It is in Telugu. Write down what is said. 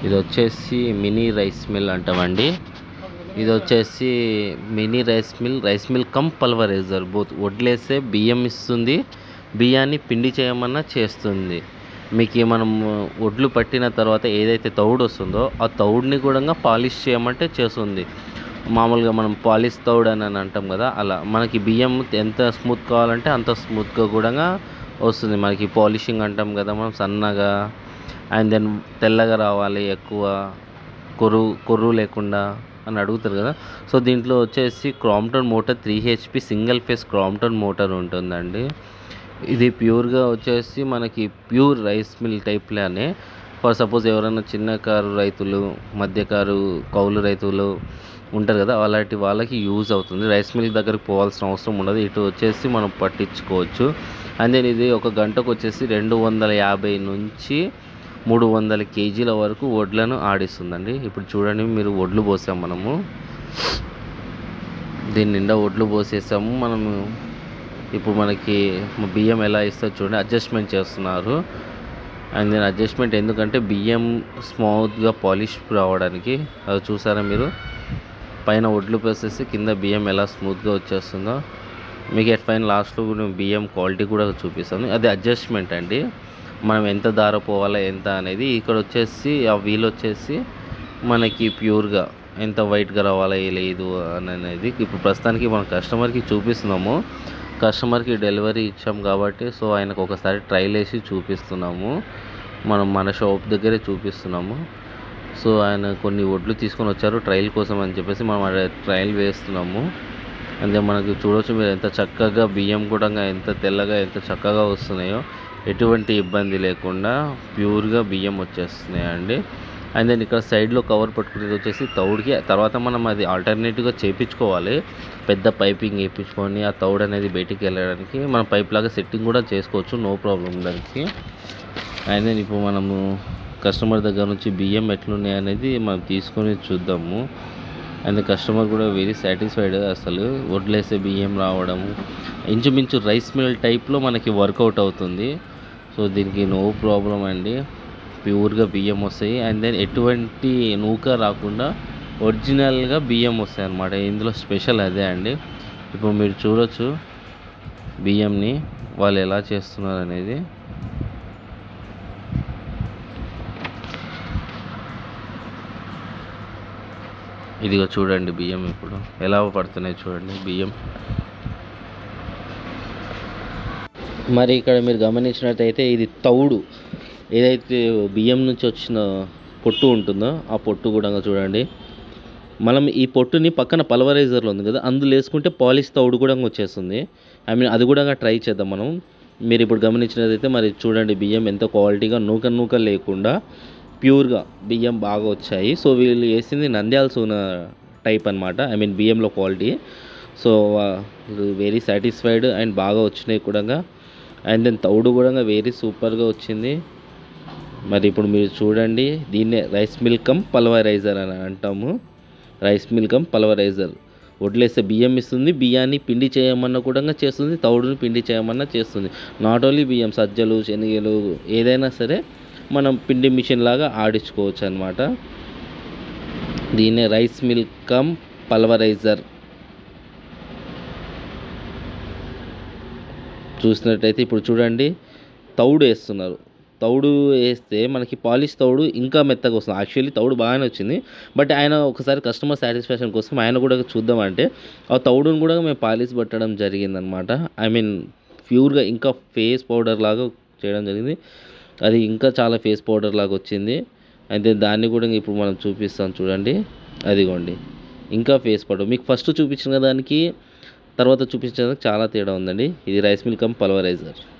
ఇది వచ్చేసి మినీ రైస్ మిల్ అంటామండి ఇది వచ్చేసి mini rice mill rice mill cum pulverizer both వడ్లేస్తే బియ్యం ఇస్తుంది బియ్యాన్ని పిండి చేయమన్నా చేస్తుంది మీకు మనం వడ్లు పట్టిన తర్వాత ఏదైతే తౌడు వస్తుందో ఆ తౌడుని కూడా పాలిష్ చేయమంటే చేస్తుంది మామూలుగా మనం పాలిష్ తౌడ్ అని అని అంటాం కదా అలా మనకి బియ్యం ఎంత స్మూత్ కావాలంటే అంత స్మూత్గా కూడా వస్తుంది మనకి పాలిషింగ్ అంటాం కదా మనం సన్నగా అండ్ దెన్ తెల్లగా రావాలి ఎక్కువ కొర్రు కొర్రు లేకుండా అని అడుగుతారు కదా సో దీంట్లో వచ్చేసి Crompton motor three HP single phase Crompton motor ఉంటుందండి ఇది ప్యూర్గా వచ్చేసి మనకి ప్యూర్ రైస్ మిల్ టైప్లోనే ఫర్ సపోజ్ ఎవరైనా చిన్న కారు రైతులు మధ్యకారు కౌలు రైతులు ఉంటారు కదా అలాంటి వాళ్ళకి యూజ్ అవుతుంది రైస్ మిల్ దగ్గరికి పోవాల్సిన అవసరం ఉండదు ఇటు వచ్చేసి మనం పట్టించుకోవచ్చు అండ్ దెన్ ఇది ఒక గంటకు వచ్చేసి రెండు వందల యాభై నుంచి మూడు వందల కేజీల వరకు వడ్లను ఆడిస్తుందండి ఇప్పుడు చూడండి మీరు వడ్లు పోసాం మనము దీని నిండా వడ్లు పోసేసాము మనము ఇప్పుడు మనకి బియ్యం ఎలా ఇస్తారు చూడండి అడ్జస్ట్మెంట్ చేస్తున్నారు అండ్ నేను అడ్జస్ట్మెంట్ ఎందుకంటే బియ్యం స్మూత్గా పాలిష్ రావడానికి అది చూసారా మీరు పైన వడ్లు పోసేసి కింద బియ్యం ఎలా స్మూత్గా వచ్చేస్తుందో మీకు ఎట్ పైన లాస్ట్లో నేను బియ్యం క్వాలిటీ కూడా చూపిస్తాను అది అడ్జస్ట్మెంట్ అండి మనం ఎంత దార పోవాలా ఎంత అనేది ఇక్కడ వచ్చేసి ఆ వీల్ వచ్చేసి మనకి ప్యూర్గా ఎంత వైట్గా రావాలా లేదు అని అనేది ఇప్పుడు ప్రస్తుతానికి మన కస్టమర్కి చూపిస్తున్నాము కస్టమర్కి డెలివరీ ఇచ్చాం కాబట్టి సో ఆయనకు ఒకసారి ట్రైల్ వేసి చూపిస్తున్నాము మనం మన షాప్ దగ్గరే చూపిస్తున్నాము సో ఆయన కొన్ని వడ్లు తీసుకొని వచ్చారు ట్రయల్ కోసం అని చెప్పేసి మనం ఆ ట్రయల్ వేస్తున్నాము అంటే మనకి చూడవచ్చు మీరు ఎంత చక్కగా బియ్యం కూడా ఎంత తెల్లగా ఎంత చక్కగా వస్తున్నాయో ఎటువంటి ఇబ్బంది లేకుండా ప్యూర్గా బియ్యం వచ్చేస్తున్నాయి అండి అండ్ దెన్ ఇక్కడ సైడ్లో కవర్ పట్టుకునేది వచ్చేసి తౌడుకి తర్వాత మనం అది ఆల్టర్నేటివ్గా చేపించుకోవాలి పెద్ద పైపింగ్ వేయించుకొని ఆ తౌడు అనేది బయటికి వెళ్ళడానికి మన పైప్ లాగా సెట్టింగ్ కూడా చేసుకోవచ్చు నో ప్రాబ్లం దానికి అండ్ దెన్ ఇప్పుడు మనము కస్టమర్ దగ్గర నుంచి బియ్యం ఎట్లున్నాయి అనేది మనం తీసుకొని చూద్దాము అండ్ కస్టమర్ కూడా వెరీ సాటిస్ఫైడ్ అసలు వడ్లేసే బియ్యం రావడము ఇంచుమించు రైస్ మిల్ టైప్లో మనకి వర్కౌట్ అవుతుంది సో దీనికి నో ప్రాబ్లం అండి ప్యూర్గా బియ్యం వస్తాయి అండ్ దెన్ ఎటువంటి నూక రాకుండా ఒరిజినల్గా బియ్యం వస్తాయి అన్నమాట ఇందులో స్పెషల్ అదే అండి ఇప్పుడు మీరు చూడొచ్చు బియ్యంని వాళ్ళు ఎలా చేస్తున్నారు అనేది ఇదిగో చూడండి బియ్యం ఇప్పుడు ఎలా పడుతున్నాయి చూడండి బియ్యం మరి ఇక్కడ మీరు గమనించినట్టయితే ఇది తౌడు ఏదైతే బియ్యం నుంచి వచ్చిన పొట్టు ఉంటుందో ఆ పొట్టు కూడా చూడండి మనం ఈ పొట్టుని పక్కన పల్వరైజర్లో ఉంది కదా అందులో వేసుకుంటే పాలిష్ తౌడు కూడా వచ్చేస్తుంది ఐ మీన్ అది కూడా ట్రై చేద్దాం మనం మీరు ఇప్పుడు గమనించినదైతే మరి చూడండి బియ్యం ఎంత క్వాలిటీగా నూక నూక లేకుండా ప్యూర్గా బియ్యం బాగా వచ్చాయి సో వీళ్ళు వేసింది నంద్యాల సూన టైప్ అనమాట ఐ మీన్ బియ్యంలో quality so very satisfied and బాగా వచ్చినాయి కూడా అండ్ దెన్ తౌడు కూడా వెరీ సూపర్గా వచ్చింది మరి ఇప్పుడు మీరు చూడండి దీన్నే రైస్ మిల్ కమ్ పల్వరైజర్ అని అంటాము రైస్ మిల్ కమ్ పల్వరైజర్ వడ్లేస్తే బియ్యం ఇస్తుంది బియ్యాన్ని పిండి చేయమన్నా కూడా చేస్తుంది తౌడుని పిండి చేయమన్నా చేస్తుంది నాట్ ఓన్లీ బియ్యం సజ్జలు శనగలు ఏదైనా సరే మనం పిండి మిషన్ లాగా ఆడించుకోవచ్చు అనమాట దీన్నే రైస్ మిల్ కమ్ పల్వరైజర్ చూసినట్టయితే ఇప్పుడు చూడండి తౌడు వేస్తున్నారు తౌడు వేస్తే మనకి పాలిష్ తౌడు ఇంకా మెత్తగా వస్తుంది యాక్చువల్లీ తౌడు బాగానే వచ్చింది బట్ ఆయన ఒకసారి కస్టమర్ సాటిస్ఫాక్షన్ కోసం ఆయన కూడా చూద్దామంటే ఆ తౌడును కూడా మేము పాలిష్ పట్టడం జరిగిందనమాట ఐ మీన్ ప్యూర్గా ఇంకా ఫేస్ పౌడర్ లాగా చేయడం జరిగింది అది ఇంకా చాలా ఫేస్ పౌడర్ లాగా వచ్చింది అయితే దాన్ని కూడా ఇప్పుడు మనం చూపిస్తాం చూడండి అదిగోండి ఇంకా ఫేస్ పౌడర్ మీకు ఫస్ట్ చూపించిన దానికి తర్వాత చూపించిన దానికి చాలా తేడా ఉందండి ఇది రైస్ మిల్ కమ్ పల్వరైజర్